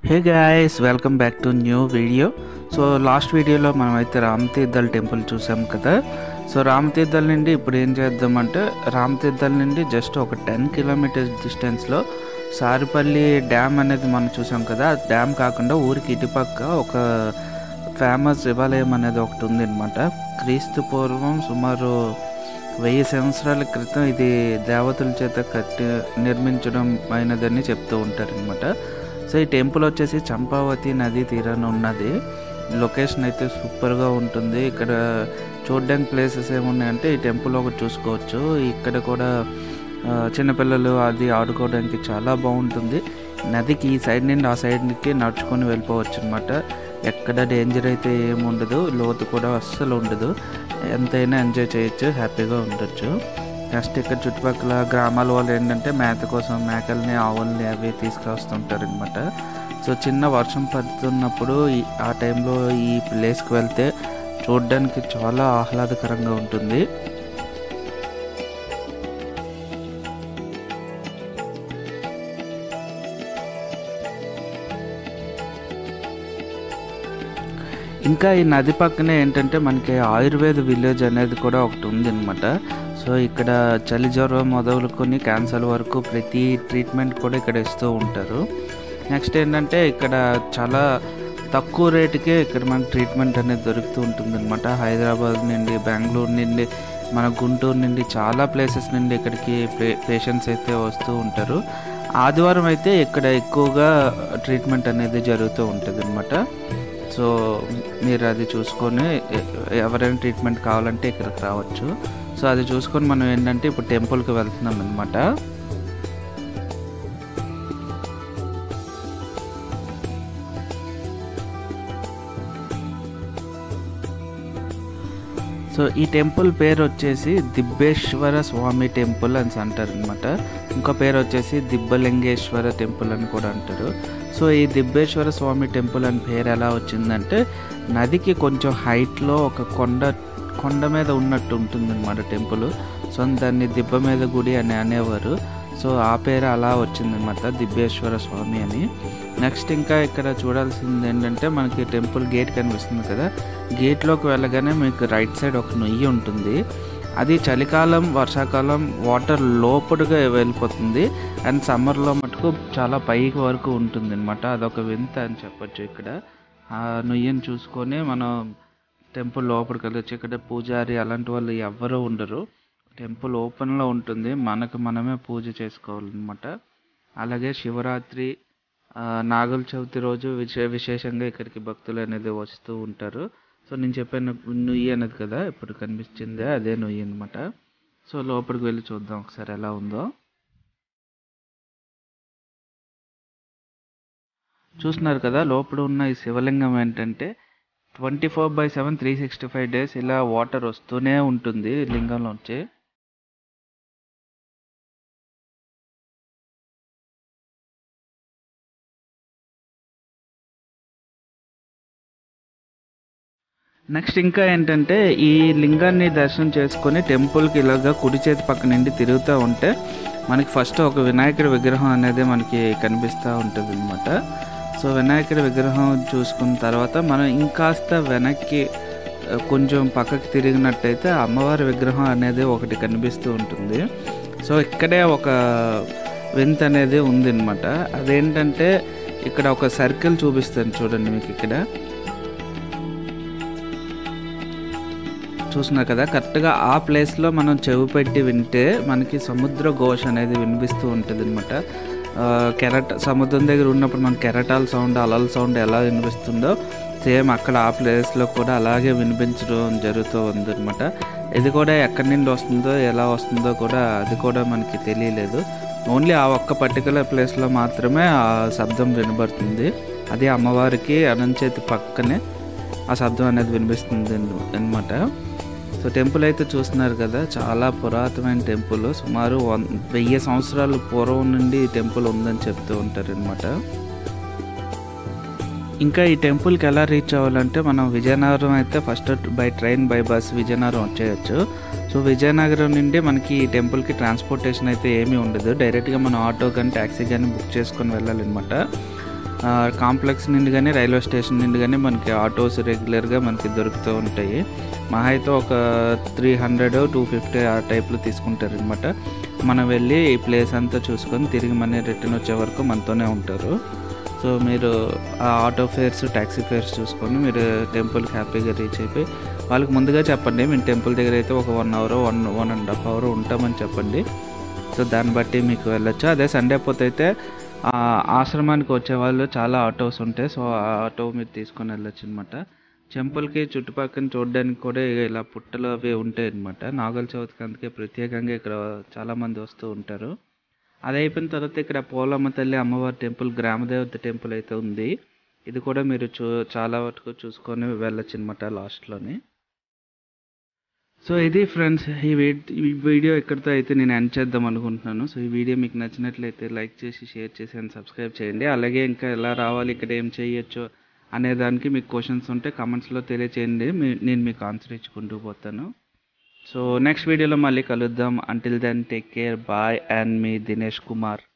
hey guys welcome back to new video so last వీడియోలో మనం అయితే రామతీర్థల్ టెంపుల్ చూసాం కదా సో రామతీర్థల్ నుండి ఇప్పుడు ఏం చేద్దామంటే రామతీర్థల్ నుండి జస్ట్ ఒక టెన్ కిలోమీటర్స్ డిస్టెన్స్లో సారిపల్లి డ్యామ్ అనేది మనం చూసాం కదా ఆ డ్యామ్ కాకుండా ఊరికి ఇటుపక్క ఒక ఫేమస్ శివాలయం అనేది ఒకటి ఉంది అనమాట క్రీస్తు పూర్వం సుమారు వెయ్యి సంవత్సరాల క్రితం ఇది దేవతల చేత కట్టి నిర్మించడం అయినదని చెప్తూ ఉంటారనమాట సో ఈ టెంపుల్ వచ్చేసి చంపావతి నది తీరాన ఉన్నది లొకేషన్ అయితే సూపర్గా ఉంటుంది ఇక్కడ చూడడానికి ప్లేసెస్ ఏమున్నాయంటే ఈ టెంపుల్ ఒకటి చూసుకోవచ్చు ఇక్కడ కూడా ఆ, చిన్నపిల్లలు అది ఆడుకోవడానికి చాలా బాగుంటుంది నదికి ఈ సైడ్ నుండి ఆ సైడ్కి నడుచుకొని వెళ్ళిపోవచ్చు అనమాట ఎక్కడ డేంజర్ అయితే ఏమి ఉండదు లోతు కూడా అస్సలు ఉండదు ఎంతైనా ఎంజాయ్ చేయొచ్చు హ్యాపీగా ఉండొచ్చు నెక్స్ట్ ఇక్కడ చుట్టుపక్కల గ్రామాల వాళ్ళు ఏంటంటే మేత కోసం మేకల్ని ఆవుల్ని అవి తీసుకొస్తుంటారు అనమాట సో చిన్న వర్షం పడుతున్నప్పుడు ఈ- ఆ టైంలో ఈ ప్లేస్కి వెళ్తే చూడడానికి చాలా ఆహ్లాదకరంగా ఉంటుంది ఇంకా ఈ నది పక్కనే ఏంటంటే మనకి ఆయుర్వేద విలేజ్ అనేది కూడా ఒకటి ఉంది అనమాట సో ఇక్కడ చలి జ్వరం మొదలుకొని క్యాన్సర్ వరకు ప్రతి ట్రీట్మెంట్ కూడా ఇక్కడ ఇస్తూ ఉంటారు నెక్స్ట్ ఏంటంటే ఇక్కడ చాలా తక్కువ రేటుకే ఇక్కడ మనకి ట్రీట్మెంట్ అనేది దొరుకుతూ ఉంటుంది అనమాట హైదరాబాద్ నుండి బెంగళూరు నుండి మన గుంటూరు నుండి చాలా ప్లేసెస్ నుండి ఇక్కడికి పేషెంట్స్ అయితే వస్తూ ఉంటారు ఆదివారం అయితే ఇక్కడ ఎక్కువగా ట్రీట్మెంట్ అనేది జరుగుతూ ఉంటుంది అనమాట సో మీరు అది చూసుకొని ఎ- ఎవరైనా ట్రీట్మెంట్ కావాలంటే ఇక్కడికి రావచ్చు సో అది చూసుకొని మనం ఏంటంటే ఇప్పుడు టెంపుల్కి వెళ్తున్నాం అనమాట సో ఈ టెంపుల్ పేరు వచ్చేసి దిబ్బేశ్వర స్వామి టెంపుల్ అని అంటారు అనమాట ఇంకో పేరు వచ్చేసి దిబ్బలింగేశ్వర టెంపుల్ అని కూడా అంటారు సో ఈ దిబ్బేశ్వర స్వామి టెంపుల్ అని పేరు ఎలా వచ్చిందంటే నదికి కొంచెం హైట్లో ఒక కొండ కొండ మీద ఉన్నట్టు ఉంటుంది అనమాట టెంపుల్ సో దాన్ని దిబ్బ మీద గుడి అని అనేవారు సో ఆ పేరు అలా వచ్చిందనమాట దిబ్బేశ్వర స్వామి అని నెక్స్ట్ ఇంకా ఇక్కడ చూడాల్సింది ఏంటంటే మనకి టెంపుల్ గేట్ కనిపిస్తుంది కదా గేట్లోకి వెళ్ళగానే మీకు రైట్ సైడ్ ఒక నొయ్యి ఉంటుంది అది చలికాలం వర్షాకాలం వాటర్ లోపడుగా వెళ్ళిపోతుంది అండ్ సమ్మర్లో మటుకు చాలా పైకి వరకు ఉంటుంది అనమాట అదొక వింత అని చెప్పొచ్చు ఇక్కడ ఆ నొయ్యని చూసుకొని మనం టెంపుల్ లోపలికి వెళ్ళొచ్చు ఇక్కడ పూజారి అలాంటి వాళ్ళు ఎవ్వరూ ఉండరు టెంపుల్ ఓపెన్లో ఉంటుంది మనకు మనమే పూజ చేసుకోవాలన్నమాట అలాగే శివరాత్రి ఆ, నాగుల చవితి రోజు విశే విశేషంగా ఇక్కడికి భక్తులు అనేది వస్తూ ఉంటారు సో నేను చెప్పాను నుయ్యి అనేది కదా ఇప్పుడు కనిపించిందే అదే నుయ్యి అనమాట సో లోపలికి వెళ్ళి చూద్దాం ఒకసారి ఎలా ఉందో చూస్తున్నారు కదా లోపల ఉన్న ఈ శివలింగం ఏంటంటే twenty four by seven three sixty five days ఇలా వాటర్ వస్తూనే ఉంటుంది లింగంలోంచి నెక్స్ట్ ఇంకా ఏంటంటే ఈ లింగాన్ని దర్శనం చేసుకొని టెంపుల్కి ఇలాగా కుడి చేతి పక్క నుండి తిరుగుతూ ఉంటే మనకి ఫస్ట్ ఒక వినాయకుడి విగ్రహం అనేది మనకి కనిపిస్తూ ఉంటుంది అనమాట సో వినాయకుడి విగ్రహం చూసుకున్న తర్వాత మనం ఇంకాస్త వెనక్కి ఆ, కొంచెం పక్కకి తిరిగినట్టయితే అమ్మవారి విగ్రహం అనేది ఒకటి కనిపిస్తూ ఉంటుంది సో ఇక్కడే ఒక వింత అనేది ఉంది అనమాట అదేంటంటే ఇక్కడ ఒక సర్కిల్ చూపిస్తాను చూడండి మీకు ఇక్కడ చూస్తున్నారు కదా కరెక్ట్గా ఆ ప్లేస్లో మనం చెవి పెట్టి వింటే మనకి సముద్ర ఘోష అనేది వినిపిస్తూ ఉంటుంది అనమాట కెరట సముద్రం దగ్గర ఉన్నప్పుడు మన కెరటాల సౌండ్ అలల సౌండ్ ఎలా వినిపిస్తుందో సేమ్ అక్కడ ఆ ప్లేస్లో కూడా అలాగే వినిపించడం జరుగుతూ ఉంది అనమాట ఇది కూడా ఎక్కడి నుండి వస్తుందో ఎలా వస్తుందో కూడా అది కూడా మనకి తెలియలేదు ఓన్లీ ఆ ఒక్క పర్టికులర్ ప్లేస్లో మాత్రమే ఆ శబ్దం వినబడుతుంది అది అమ్మవారికి అనంచేతి పక్కనే ఆ శబ్దం అనేది వినిపిస్తుంది అనమాట సో టెంపుల్ అయితే చూస్తున్నారు కదా చాలా పురాతనమైన టెంపుల్ సుమారు వన్ వెయ్యి సంవత్సరాల పూర్వం నుండి ఈ టెంపుల్ ఉందని చెప్తూ ఉంటారు అనమాట ఇంకా ఈ టెంపుల్కి ఎలా రీచ్ అవ్వాలంటే మనం విజయనగరం అయితే first by train by bus Vizianagaram వచ్చేయచ్చు సో విజయనగరం నుండి మనకి ఈ టెంపుల్కి ట్రాన్స్పోర్టేషన్ అయితే ఏమీ ఉండదు డైరెక్ట్గా మనం ఆటో కానీ ట్యాక్సీ కానీ బుక్ చేసుకొని వెళ్ళాలన్నమాట కాంప్లెక్స్ నుండి కానీ రైల్వే స్టేషన్ నుండి కానీ మనకి ఆటోస్ రెగ్యులర్గా మనకి దొరుకుతూ ఉంటాయి మా అయితే ఒక త్రీ హండ్రెడ్ టూ ఫిఫ్టీ ఆ టైప్లో తీసుకుంటారు అనమాట మనం వెళ్ళి ఈ ప్లేస్ అంతా చూసుకొని తిరిగి మన రిటర్న్ వచ్చే వరకు మనతోనే ఉంటారు సో మీరు ఆ ఆటో ఫేర్స్ ట్యాక్సీ ఫేర్స్ చూసుకొని మీరు టెంపుల్కి హ్యాపీగా రీచ్ అయిపోయి వాళ్ళకి ముందుగా చెప్పండి మేము టెంపుల్ దగ్గర అయితే ఒక one hour one one and half hour ఉంటామని చెప్పండి సో దాన్ని బట్టి మీకు వెళ్ళొచ్చు అదే సండే పోతే అయితే ఆ ఆశ్రమానికి వచ్చే వాళ్ళు చాలా ఆటోస్ ఉంటాయి సో ఆ ఆటో మీరు తీసుకొని వెళ్ళొచ్చు అనమాట టెంపుల్కి చుట్టుపక్కల చూడడానికి కూడా ఇలా పుట్టలు అవి ఉంటాయి అనమాట నాగల చవితికి అందుకే ప్రత్యేకంగా ఇక్కడ చాలామంది వస్తూ ఉంటారు అది అయిపోయిన తర్వాత ఇక్కడ పోలమ్మ తల్లి అమ్మవారి టెంపుల్ గ్రామదేవత టెంపుల్ అయితే ఉంది ఇది కూడా మీరు చూ చాలా వరకు చూసుకొని వెళ్ళొచ్చు అనమాట లాస్ట్లోని సో ఇది ఫ్రెండ్స్ ఈ వీడ్- ఈ వీడియో ఇక్కడితో అయితే నేను ఎండ్ చేద్దాం అనుకుంటున్నాను సో ఈ వీడియో మీకు నచ్చినట్లయితే లైక్ చేసి షేర్ చేసి అండ్ సబ్స్క్రైబ్ చేయండి అలాగే ఇంకా ఎలా రావాలి ఇక్కడ ఏం చేయొచ్చు అనే దానికి మీకు క్వశ్చన్స్ ఉంటే కమెంట్స్లో తెలియచేయండి మీ- నేను మీకు ఆన్సర్ ఇచ్చుకుంటూ పోతాను సో నెక్స్ట్ వీడియోలో మళ్ళీ కలుద్దాం until then take care bye and మీ దినేష్ కుమార్